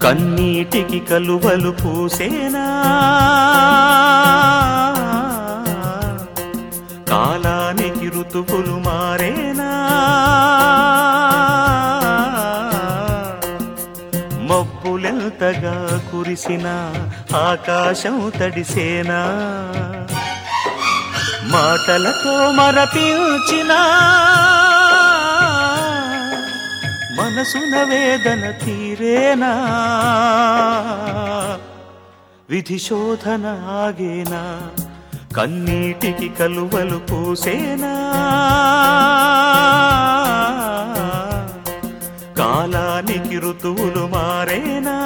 కన్నీటికి కలువలు పూసేనా కాలానికి ఋతువులు మారేనా మబ్బులెంతగా కురిసిన ఆకాశం తడిసేనా మాటలతో మరపించిన మనసున వేదన తీరేనా విధి శోధన ఆగేనా కన్నీటికి కలువలు పూసేనా కాలానికి ఋతువులు మారేనా